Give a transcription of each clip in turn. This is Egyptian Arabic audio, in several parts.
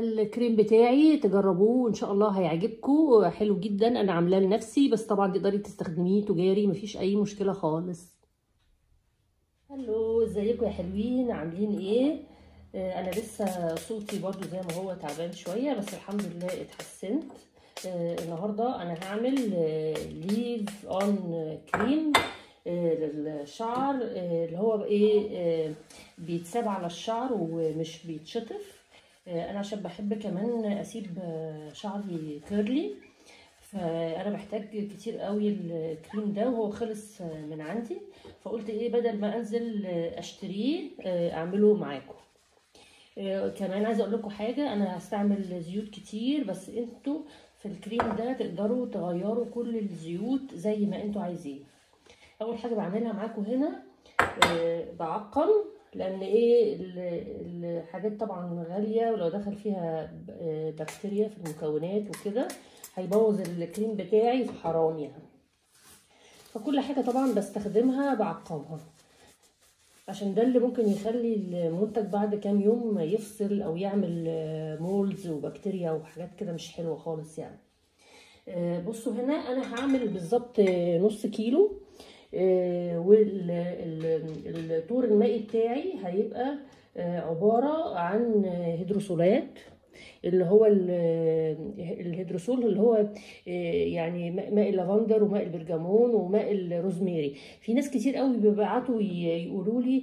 الكريم بتاعي تجربوه ان شاء الله هيعجبكم حلو جدا انا عاملاه لنفسي بس طبعا تقدري تستخدميه تجاري مفيش اي مشكله خالص هلو ازيكم يا حلوين عاملين ايه آه انا لسه صوتي برضو زي ما هو تعبان شويه بس الحمد لله اتحسنت آه النهارده انا هعمل ليف اون كريم للشعر اللي هو ايه بيتساب على الشعر ومش بيتشطف انا عشان بحب كمان اسيب شعري كيرلي فانا بحتاج كتير قوي الكريم ده وهو خلص من عندي فقلت ايه بدل ما انزل اشتريه اعمله معاكم كمان عايزه اقول لكم حاجه انا هستعمل زيوت كتير بس انتوا في الكريم ده تقدروا تغيروا كل الزيوت زي ما انتوا عايزين اول حاجه بعملها معاكم هنا آه بعقم لان ايه الحاجات طبعا غاليه ولو دخل فيها بكتيريا في المكونات وكده هيبوظ الكريم بتاعي فحرام يعني فكل حاجه طبعا بستخدمها بعقمها عشان ده اللي ممكن يخلي المنتج بعد كام يوم يفصل او يعمل مولز وبكتيريا وحاجات كده مش حلوه خالص يعني بصوا هنا انا هعمل بالظبط نص كيلو والطور المائي بتاعي هيبقى عبارة عن هيدروسولات اللي هو الهيدروسول اللي هو يعني ماء اللافندر وماء البرجمون وماء الروزميري في ناس كتير قوي بيبعتوا يقولوا لي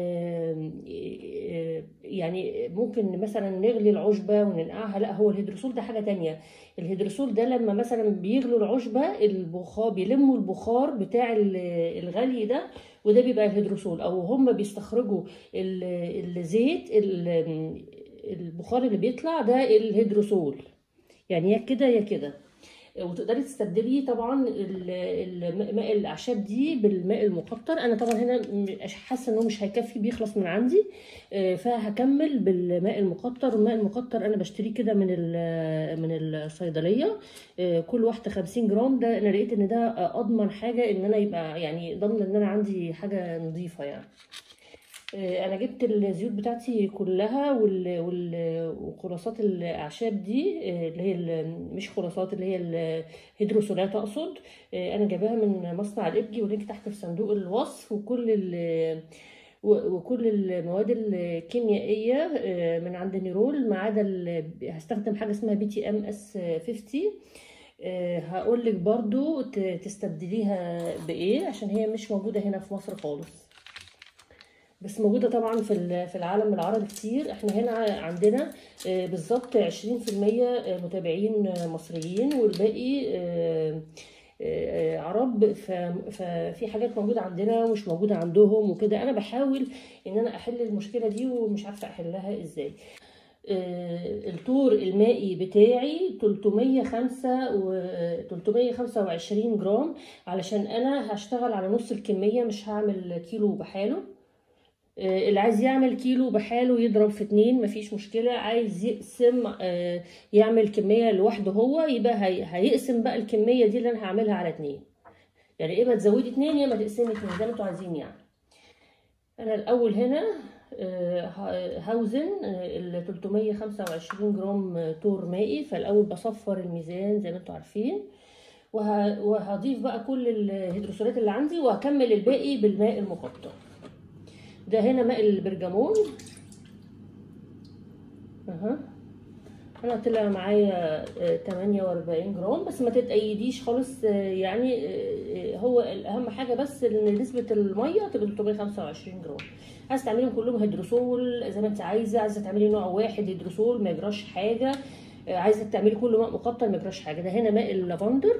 يعني ممكن مثلا نغلي العشبه وننقعها لا هو الهيدروسول ده حاجه تانية الهيدروسول ده لما مثلا بيغلوا العشبه البخار بيلموا البخار بتاع الغلي ده وده بيبقى الهيدروسول او هم بيستخرجوا الزيت البخار اللي بيطلع ده الهيدروسول يعني يا كده يا كده وتقدري تستبدلي طبعا ماء الاعشاب دي بالماء المقطر انا طبعا هنا حاسه انه مش هيكفي بيخلص من عندي فهكمل بالماء المقطر الماء المقطر انا بشتريه كده من من الصيدليه كل واحده 50 جرام ده انا لقيت ان ده اضمن حاجه ان انا يبقى يعني ضامنه ان انا عندي حاجه نظيفه يعني انا جبت الزيوت بتاعتي كلها وخلاصات الاعشاب دي اللي هي مش خلاصات اللي هي الهيدروسولات اقصد انا جايباها من مصنع الابجي ولينك تحت في صندوق الوصف وكل وكل المواد الكيميائيه من عند نيرول ما عدا هستخدم حاجه اسمها بي تي ام اس 50 هقول لك برضو تستبدليها بايه عشان هي مش موجوده هنا في مصر خالص بس موجودة طبعا في في العالم العربي كتير احنا هنا عندنا بالظبط عشرين في المية متابعين مصريين والباقي عرب ففي حاجات موجودة عندنا ومش موجودة عندهم وكده انا بحاول ان انا احل المشكلة دي ومش عارفة احلها ازاي الطور المائي بتاعي 305 و 325 جرام علشان انا هشتغل على نص الكمية مش هعمل كيلو بحاله اللي عايز يعمل كيلو بحاله يضرب في اتنين مفيش مشكلة عايز يقسم يعمل كمية لوحده هو يبقى هيقسم بقى الكمية دي اللي انا هعملها على اتنين يعني اما تزودي اتنين يا اما تقسمي اتنين زي ما انتوا عايزين يعني انا الاول هنا هوزن ال 325 جرام تور مائي فالاول بصفر الميزان زي ما انتوا عارفين وهضيف بقى كل الهيدروسولات اللي عندي وهكمل الباقي بالماء المقطر ده هنا ماء البرجمون اها انا طلع معايا 48 جرام بس ما تتأيديش خالص يعني هو الاهم حاجه بس ان نسبه الميه تبقى 325 جرام عايزه تعمليهم كلهم هيدروسول زي ما انت عايزه عايزه تعملي نوع واحد هيدروسول ما يجراش حاجه عايزه تعملي كله ماء مقطر ما يجراش حاجه ده هنا ماء اللافندر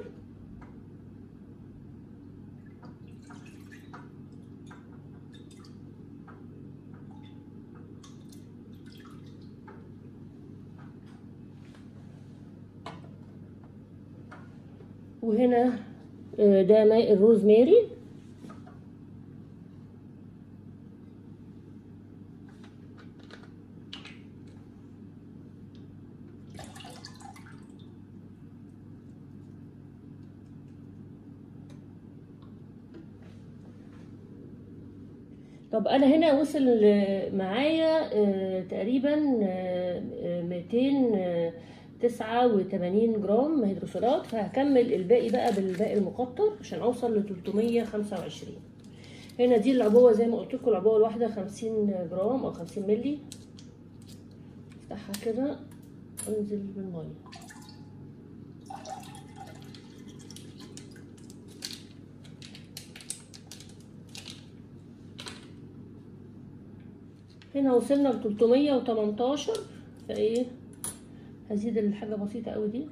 وهنا ده ماء الروزماري طب انا هنا وصل معايا آه، تقريبا آه، آه، 289 جرام هيدروسولات فهكمل الباقي بقى بالباقي المقطر عشان اوصل ل 325 هنا دي العبوه زي ما قلت لكم العبوه الواحده 50 جرام او 50 مللي افتحها كده وانزل بالميه هنا وصلنا ل 318 فايه هزيد الحاجه بسيطه قوي دي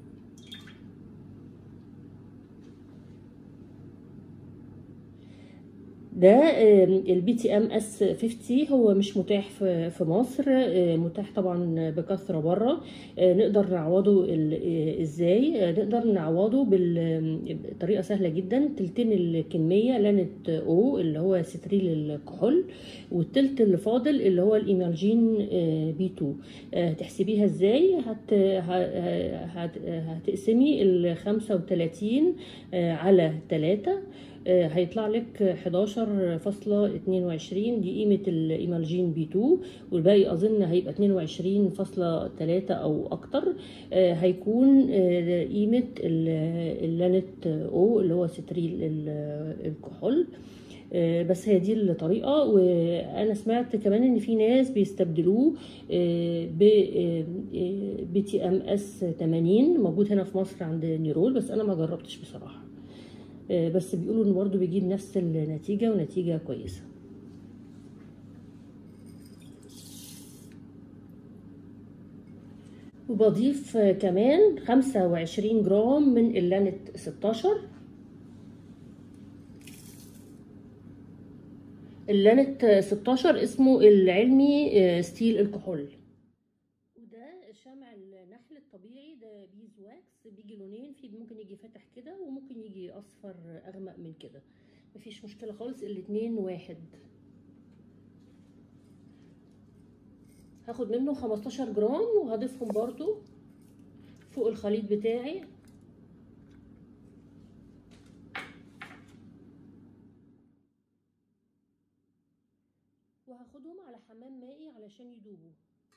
ده البي تي ام اس 50 هو مش متاح في في مصر آه، متاح طبعا بكثره بره آه، نقدر نعوضه ال- آه، ازاي آه، نقدر نعوضه بال- بطريقه سهله جدا تلتين الكميه لانت او اللي هو ستريل الكحول والتلت اللي فاضل اللي هو الايمالجين بي 2 آه، تحسبيها ازاي هت ه- هت- هتقسمي ال 35 آه، على 3 آه، هيطلع لك 11.22 دي قيمة الإيمالجين بي 2 والباقي أظن هيبقى 22.3 أو أكتر آه، هيكون آه، قيمة ال- اللانت أو اللي هو ستريل ال- الكحول آه، بس هي دي الطريقة وأنا سمعت كمان إن في ناس بيستبدلوه ب بي تي ام اس 80 موجود هنا في مصر عند نيرول بس أنا ما جربتش بصراحة آه، بس بيقولوا إنه برضه بيجيب نفس النتيجة ونتيجة كويسة وبضيف آه، كمان 25 جرام من اللانت 16 اللانت 16 اسمه العلمي آه، ستيل الكحول وده شمع النحل الطبيعي ده بيز واكس بيجي لونين في ممكن يجي فاتح كده وممكن يجي اصفر اغمق من كده مفيش مشكلة خالص الاتنين واحد هاخد منه 15 جرام وهضيفهم برضو فوق الخليط بتاعي وهاخدهم على حمام مائي علشان يدوبوا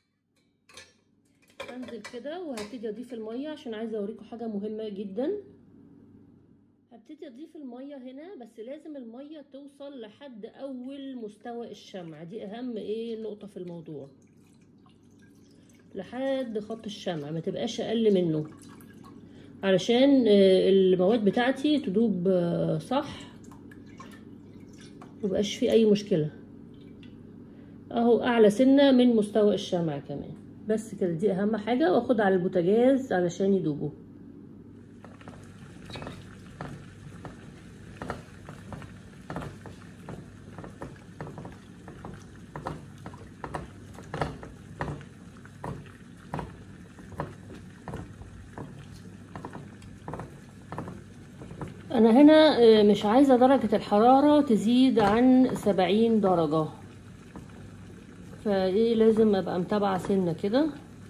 هنزل كده وهبتدي اضيف الميه عشان عايزه اوريكم حاجه مهمه جدا هبتدي اضيف الميه هنا بس لازم الميه توصل لحد اول مستوى الشمع دي اهم ايه نقطه في الموضوع لحد خط الشمع ما تبقاش اقل منه علشان آه، المواد بتاعتي تدوب آه، صح مبقاش في اي مشكله اهو اعلى سنه من مستوى الشمع كمان بس كده دي اهم حاجه واخد على البوتاجاز علشان يدوبوا انا هنا آه، مش عايزه درجه الحراره تزيد عن سبعين درجه فايه لازم ابقى متابعه سنه كده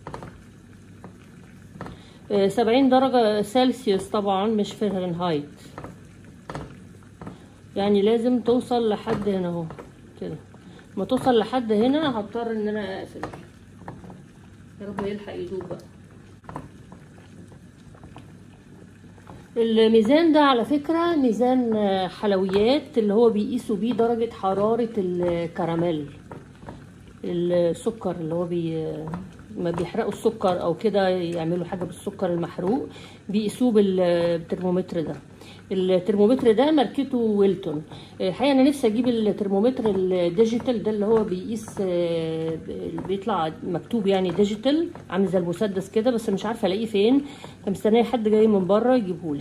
آه، سبعين درجه سلسيوس طبعا مش فahrenheit يعني لازم توصل لحد هنا اهو كده ما توصل لحد هنا هضطر ان انا اقفل يا رب يلحق يدوب بقى الميزان ده على فكرة ميزان آه، حلويات اللي هو بيقيسوا بيه درجة حرارة الكراميل السكر اللي هو بي ما بيحرقوا السكر او كده يعملوا حاجة بالسكر المحروق بيقيسوه بال- بالترمومتر ده الترمومتر ده ماركته ويلتون الحقيقه انا نفسي اجيب الترمومتر الديجيتال ده اللي هو بيقيس آه، بيطلع مكتوب يعني ديجيتال عامل زي المسدس كده بس مش عارفه الاقيه فين فمستنيه حد جاي من بره يجيبهولي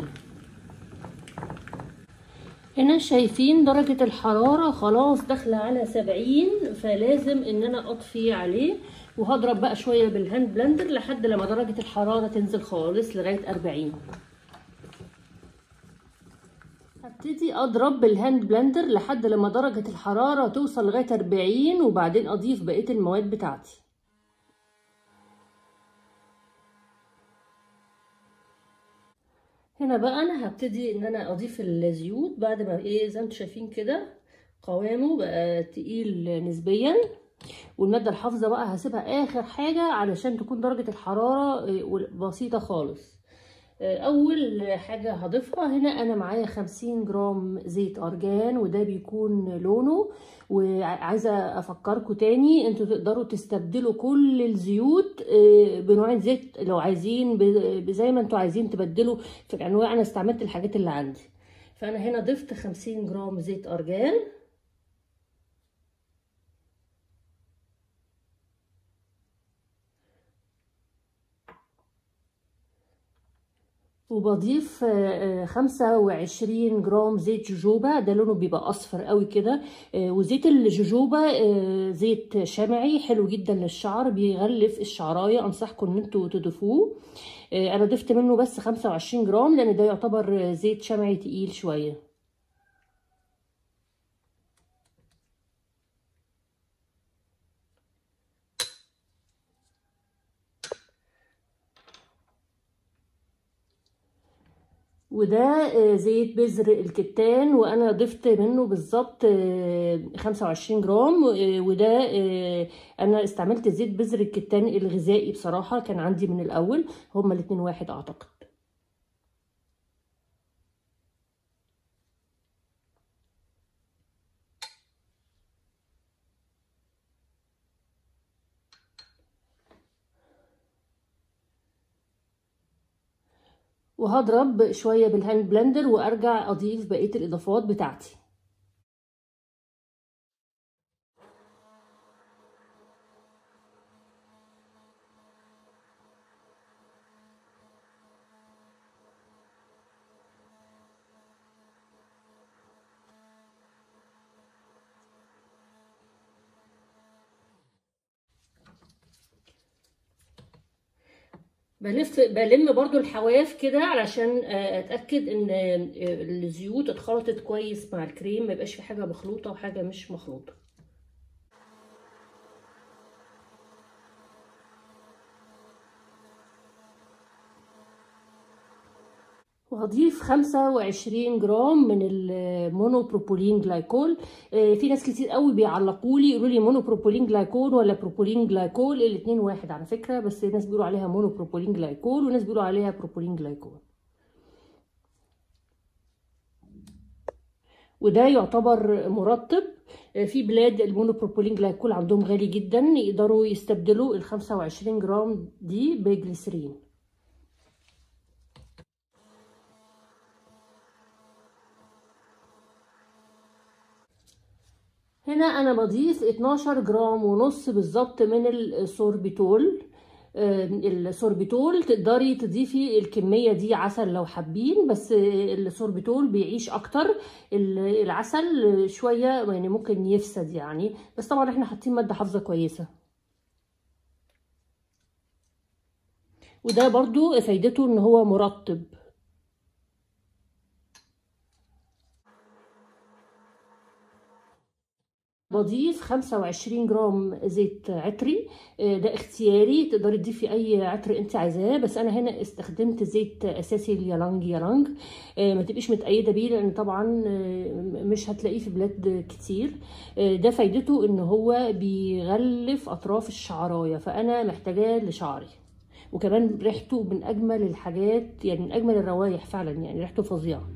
هنا شايفين درجة الحرارة خلاص داخلة على سبعين فلازم ان انا اطفي عليه وهضرب بقى شوية بالهاند بلندر لحد لما درجة الحرارة تنزل خالص لغاية اربعين هبتدي اضرب بالهاند بلندر لحد لما درجة الحرارة توصل لغاية اربعين وبعدين اضيف بقية المواد بتاعتي هنا بقى انا هبتدي ان انا اضيف الزيوت بعد ما ايه زي ما انتم شايفين كده قوامه بقى تقيل نسبيا والماده الحافظه بقى هسيبها اخر حاجه علشان تكون درجه الحراره بسيطه خالص اول حاجه هضيفها هنا انا معايا 50 جرام زيت ارجان وده بيكون لونه وعايزه افكركم تاني انتوا تقدروا تستبدلوا كل الزيوت بنوع زيت لو عايزين زي ما انتوا عايزين تبدلوا في الانواع انا استعملت الحاجات اللي عندي فانا هنا ضفت 50 جرام زيت ارجان وبضيف خمسة وعشرين جرام زيت جوجوبا ده لونه بيبقى اصفر قوي كده وزيت الجوجوبا زيت شمعي حلو جدا للشعر بيغلف الشعرايه انصحكم ان انتوا تضيفوه انا ضفت منه بس خمسة وعشرين جرام لان ده يعتبر زيت شمعي تقيل شويه وده زيت بذر الكتان وانا ضفت منه بالظبط 25 جرام وده انا استعملت زيت بذر الكتان الغذائي بصراحة كان عندي من الاول هما الاتنين واحد اعتقد وهضرب شوية بالهاند بلندر وارجع اضيف بقية الاضافات بتاعتي بلف بلم برضو الحواف كده علشان اتاكد ان الزيوت اتخلطت كويس مع الكريم ما يبقاش في حاجه مخلوطه وحاجه مش مخلوطه وهضيف 25 جرام من المونوبروبولين جلايكول في ناس كتير قوي بيعلقوا لي يقولوا لي مونوبروبولين جلايكول ولا بروبولين جلايكول الاثنين واحد على فكره بس ناس بيقولوا عليها مونوبروبولين جلايكول وناس بيقولوا عليها بروبولين جلايكول وده يعتبر مرطب في بلاد المونوبروبولين جلايكول عندهم غالي جدا يقدروا يستبدلوا ال 25 جرام دي بجليسرين هنا انا بضيف 12 جرام ونص بالظبط من السوربيتول السوربيتول تقدري تضيفي الكميه دي عسل لو حابين بس السوربيتول بيعيش اكتر العسل شويه يعني ممكن يفسد يعني بس طبعا احنا حاطين ماده حافظه كويسه وده برضو فايدته ان هو مرطب بضيف 25 جرام زيت عطري ده اختياري تقدري تضيفي اي عطر انت عايزاه بس انا هنا استخدمت زيت اساسي اليالانج يالانج ما تبقيش متأيده بيه لان طبعا مش هتلاقيه في بلاد كتير ده فايدته ان هو بيغلف اطراف الشعرايه فانا محتاجاه لشعري وكمان ريحته من اجمل الحاجات يعني من اجمل الروايح فعلا يعني ريحته فظيعه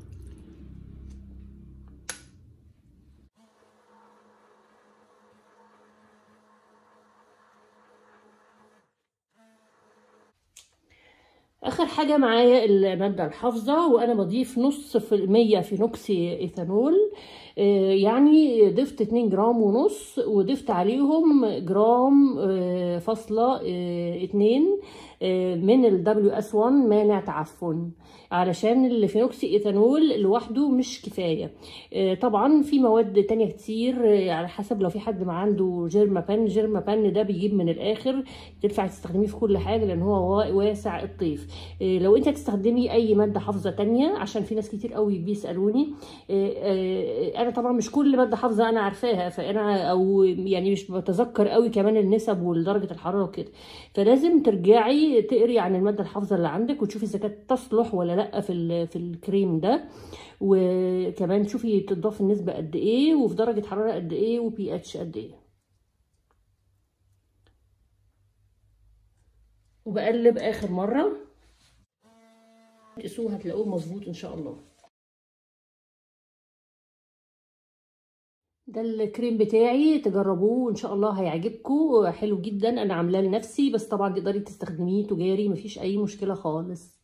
اخر حاجه معايا الماده الحافظه وانا بضيف نص في المية فينوكسي ايثانول يعني ضفت 2 جرام ونص وضفت عليهم جرام فاصلة 2 من ال WS1 مانع تعفن علشان الفينوكسي ايثانول لوحده مش كفايه طبعا في مواد تانية كتير على حسب لو في حد ما عنده جيرما بان جيرما بان ده بيجيب من الاخر تنفع تستخدميه في كل حاجه لان هو واسع الطيف لو انت هتستخدمي اي ماده حافظه تانية عشان في ناس كتير قوي بيسالوني انا طبعا مش كل ماده حافظه انا عارفاها فانا او يعني مش بتذكر قوي كمان النسب ودرجه الحراره وكده فلازم ترجعي بتاعي تقري عن الماده الحافظه اللي عندك وتشوفي اذا كانت تصلح ولا لا في ال- في الكريم ده وكمان تشوفي تضاف النسبه قد ايه وفي درجه حراره قد ايه وبي اتش قد ايه وبقلب اخر مره تقيسوه هتلاقوه مظبوط ان شاء الله ده الكريم بتاعي تجربوه ان شاء الله هيعجبكم حلو جدا انا عاملاه لنفسي بس طبعا تقدري تستخدميه تجاري مفيش اي مشكله خالص